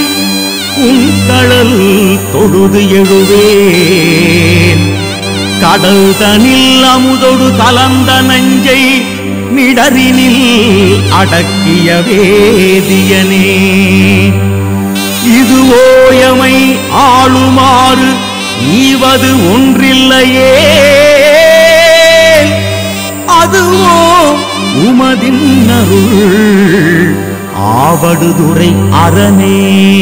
உன் கடல் தொழுது எழுவேன் கடல் தனில் அமுதொடு கலந்த நஞ்சை மிடரினில் அடக்கிய வேதியனே இது ஓயமை ஆளுமாறு ஈவது ஒன்றில்லையே அதுவோ உமதின் அருள் ஆவடுதுறை அரணே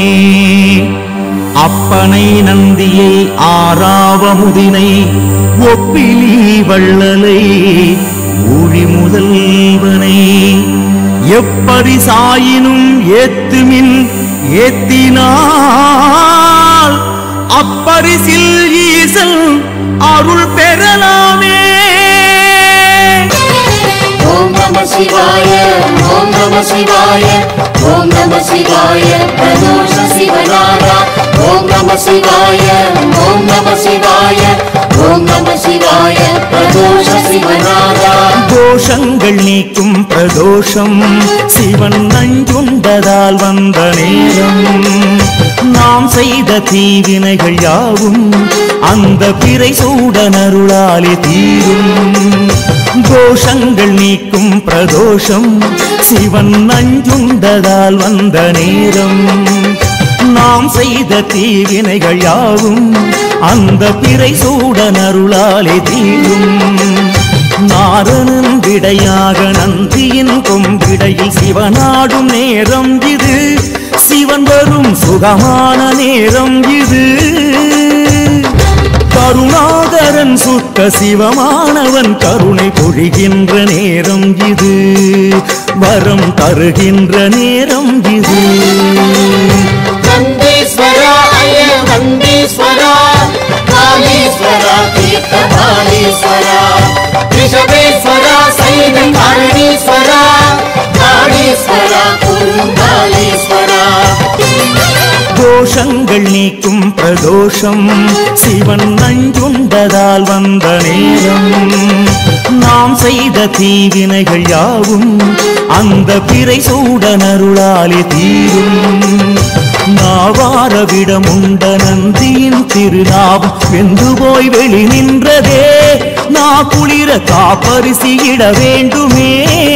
அப்பனை நந்தியை ஆறாவமுதினை ஒப்பிலி வள்ளலை ஊழி முதல்வனை எப்பரி சாயினும் ஏத்துமின் ஏத்தினால் அப்பரிசில் ஈசல் அருள் பெறலாமே ஓம் நம சிவாய ஓம் நம சிவாய ஓம் நம சிவாய பிரதோஷ சிவநாதா ஓம் நம சிவாய ஓம் நம சிவாய ஓம் நம சிவாய பிரதோஷ சிவநாதா தோஷங்கள் நீக்கும் பிரதோஷம் சிவன் நஞ்சுண்டதால் வந்த நேரம் நாம் செய்த தீவினைகள் யாவும் அந்த பிறை சூடனருளாலே தீரும் தோஷங்கள் நீக்கும் பிரதோஷம் சிவன் நஞ்சுண்டதால் வந்த நேரம் நாம் செய்த தீவினைகள் யாவும் அந்த பிறை சூடனருளாலே தீரும் நாரணன் விடையாக நந்தியின் கொம்பிடையில் சிவனாடும் நேரம் இது சிவன் வரும் சுகமான நேரம் இது கருணாகரன் சுத்த சிவமானவன் கருணை பொழிகின்ற நேரம் இது வரம் தருகின்ற நேரம் இது நந்தீஸ்வரா அய நந்தீஸ்வரா காளீஸ்வரா தீர்த்த காளீஸ்வரா ரிஷபேஸ்வரா சைன காரணீஸ்வரா காளீஸ்வரா குருங்காளீஸ்வரா தோஷங்கள் நீக்கும் பிரதோஷம் சிவன் நஞ்சுண்டதால் வந்த நேரம் நாம் செய்த தீவினைகள் யாவும் அந்த பிறை சூடனருளாலே தீரும் நாவார விடமுண்ட நந்தியின் திருநாவம் வெந்து போய் வெளி நின்றதே நா குளிர காப்பரிசியிட வேண்டுமே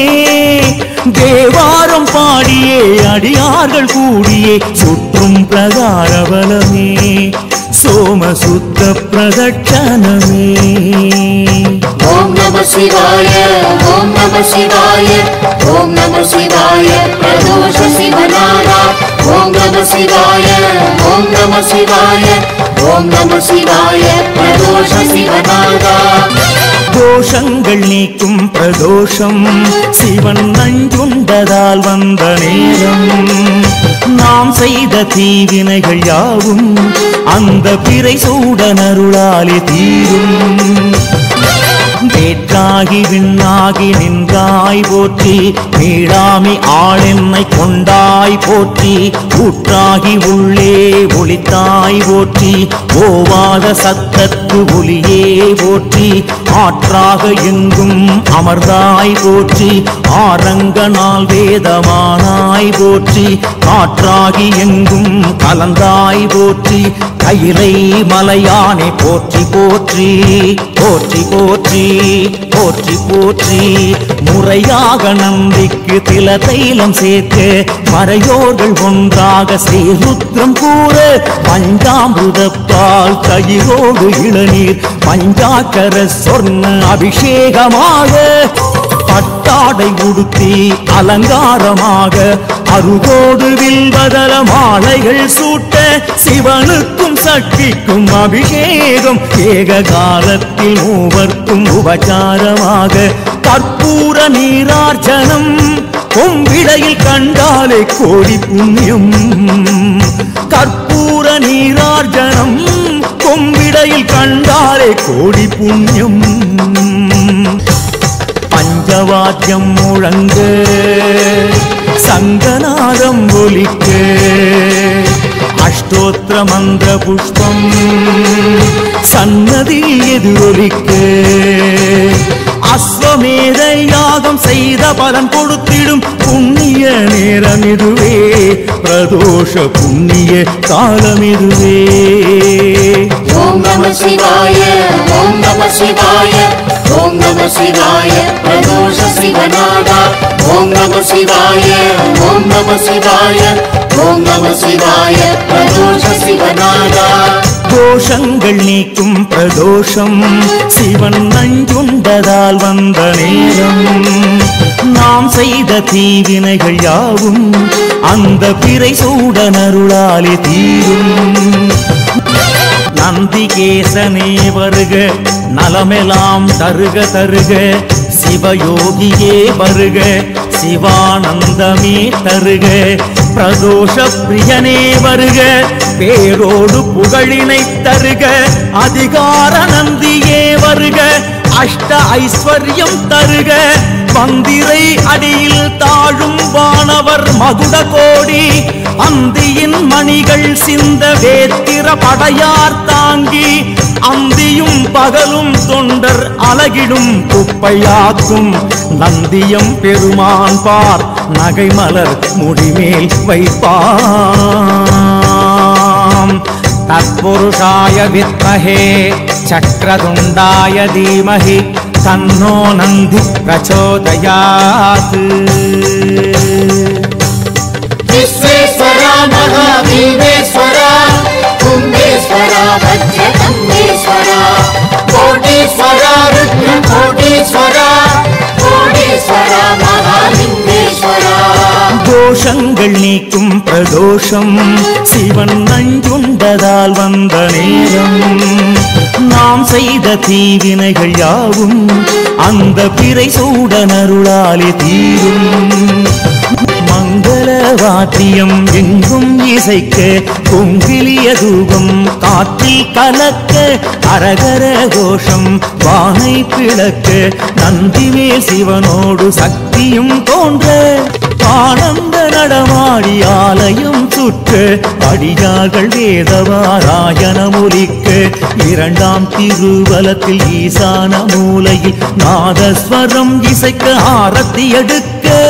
தேவாரம் பாடியே அடியார்கள் கூடியே சுற்றும் பிரகாரபலமே சோமசுத்த பிரதட்சணமே ஓம் நம சிவாய ஓம் நம சிவாய ஓம் நம சிவாய பிரதோஷ சிவநாதா ஓம் நம சிவாய ஓம் நம சிவாய ஓம் நம சிவாய பிரதோஷ சிவநாதா தோஷங்கள் நீக்கும் பிரதோஷம் சிவன் நஞ்சுண்டதால் வந்த நேரம் நாம் செய்த தீவினைகள் யாவும் அந்த பிறை சூடனருளாலே தீரும் வேற்றாகி விண்ணாகி நின்றாய் போற்றி மீளாமி ஆளென்னை கொண்டாய் போற்றி ஊற்றாகி உள்ளே ஒளித்தாய் போற்றி ஓவாத சத்தத்து ஒளியே போற்றி ஆற்றாக எங்கும் அமர்ந்தாய் போற்றி ஆரங்க நாள் வேதமானாய் போற்றி காற்றாகி எங்கும் கலந்தாய் போற்றி கையிலை மலையானை போற்றி போற்றி போற்றி போற்றி போற்றி போற்றி முறையாக நம்பிக்கு தில தைலம் சேர்க்க மறையோர்கள் ஒன்றாக ஸ்ரீருத்ரம் கூற பஞ்சாமிருதப்பால் தயிரோடு இளநீர் பஞ்சாக்கர சொர்ண அபிஷேகமாக பட்டாடை உடுத்தி அலங்காரமாக அருகோடு வில்வதல மாலைகள் சூட்ட சிவனுக்கும் சக்திக்கும் அபிஷேகம் ஏக காலத்தில் மூவர்க்கும் உபச்சாரமாக கற்பூர நீரார்ச்சனம் கொம்பிடையில் கண்டாலே கோடி புண்ணியம் கற்பூர நீரார்ச்சனம் கொம்பிடையில் கண்டாலே கோடி புண்ணியம் பஞ்சவாத்தியம் முழங்க சங்கநாதம் ஒலிக்க அஷ்டோத்திர மந்திர புஷ்பம் சன்னதியில் எதிரொலிக்க அஸ்வமேத யாகம் செய்த பலன் கொடுத்திடும் புண்ணிய நேரம் இதுவே பிரதோஷ புண்ணிய காலம் இதுவே ஓம் நம சிவாய ஓம் நம சிவாய ஓம் நம சிவாய பிரதோஷ சிவநாதா ஓம் நம சிவாய ஓம் நம சிவாய ஓம் நம சிவாய பிரதோஷ சிவநாதா தோஷங்கள் நீக்கும் பிரதோஷம் சிவன் நஞ்சுண்டதால் வந்த நேரம் நாம் செய்த தீவினைகள் யாவும் அந்த பிறை சூடனருளாலே தீரும் நந்திகேசனே வருக நலமெல்லாம் தருக தருக சிவயோகியே வருக சிவானந்தமே தருக பிரதோஷ பிரியனே வருக பேரோடு புகழினை தருக அதிகார நந்தியே வருக அஷ்ட ஐஸ்வர்யம் தருக மந்திரை அடியில் தாழும் வானவர் மகுட கோடி அந்தியின் மணிகள் சிந்த வேத்திர படையார் தாங்கி அந்தியும் பகலும் தொண்டர் அலகிடும் குப்பையாக்கும் நந்தியம் பெருமான் பார் நகைமலர் முடிமேல் வைப்பாம் தற்புருஷாய வித்மஹே சக்கரதுண்டாய தீமஹி தன்னோ நந்தி பிரச்சோதயாத் विश्वेश्वरा महावीरेश्वरा कुम्भेश्वरा वज्रकम्बेश्वरा कोटीश्वरा रुद्रकोटीश्वरा कोटीश्वरा महालिङ्गेश्वरा தோஷங்கள் நீக்கும் பிரதோஷம் சிவன் நஞ்சுண்டதால் வந்த நேரம் நாம் செய்த தீவினைகள் யாவும் அந்த பிறை சூடனருளாலே தீரும் மங்கள வாத்தியம் எங்கும் இசைக்க பொங்கிலிய தூபம் காற்றில் கலக்க அரகர கோஷம் வானை பிளக்க நந்திவேல் சிவனோடு சக்தியும் தோன்ற ஆனந்த நடமாடி ஆலயம் சுற்ற அடியார்கள் வேதவாராயணம் ஒலிக்க இரண்டாம் திருவலத்தில் ஈசான மூலையில் நாதஸ்வரம் இசைக்க ஆரத்தி எடுக்க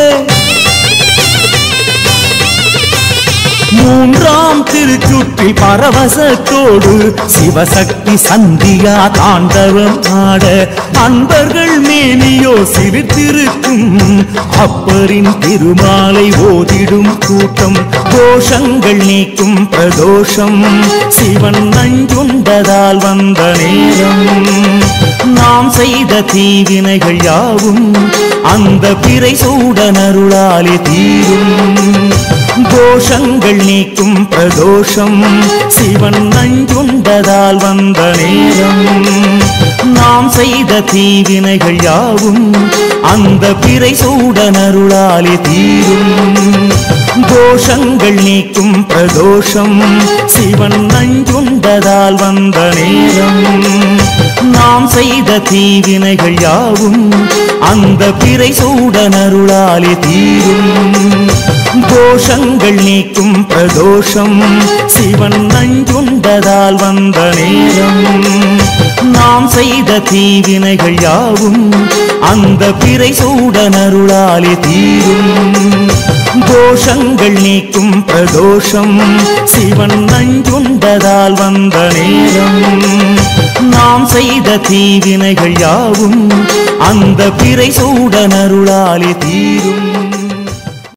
மூன்றாம் திருச்சுற்றில் பரவசத்தோடு சிவசக்தி சந்தியா தாண்டவம் ஆட அன்பர்கள் மேனியோ சிரித்திருக்கும் அப்பரின் திருமாலை ஓதிடும் கூட்டம் தோஷங்கள் நீக்கும் பிரதோஷம் சிவன் நஞ்சுண்டதால் வந்த நேரம் நாம் செய்த தீவினைகள் யாவும் அந்த பிறை சூடனருளாலே தீரும் தோஷங்கள் நீக்கும் பிரதோஷம் சிவன் நஞ்சுண்டதால் வந்த நேரம் நாம் செய்த தீவினைகள் யாவும் அந்த பிறை சூடனருளாலே தீரும் தோஷங்கள் நீக்கும் பிரதோஷம் சிவன் நஞ்சுண்டதால் வந்த நேரம் நாம் செய்த தீவினைகள் யாவும் அந்த பிறை சூடனருளாலே தீரும் தோஷங்கள் நீக்கும் பிரதோஷம் சிவன் நஞ்சுண்டதால் வந்த நேரம் நாம் செய்த தீவினைகள் யாவும் அந்த பிறை சூடனருளாலே தீரும் தோஷங்கள் நீக்கும் பிரதோஷம் சிவன் நஞ்சுண்டதால் வந்த நேரம் நாம் செய்த தீவினைகள் யாவும் அந்த பிறை சூடனருளாலே தீரும்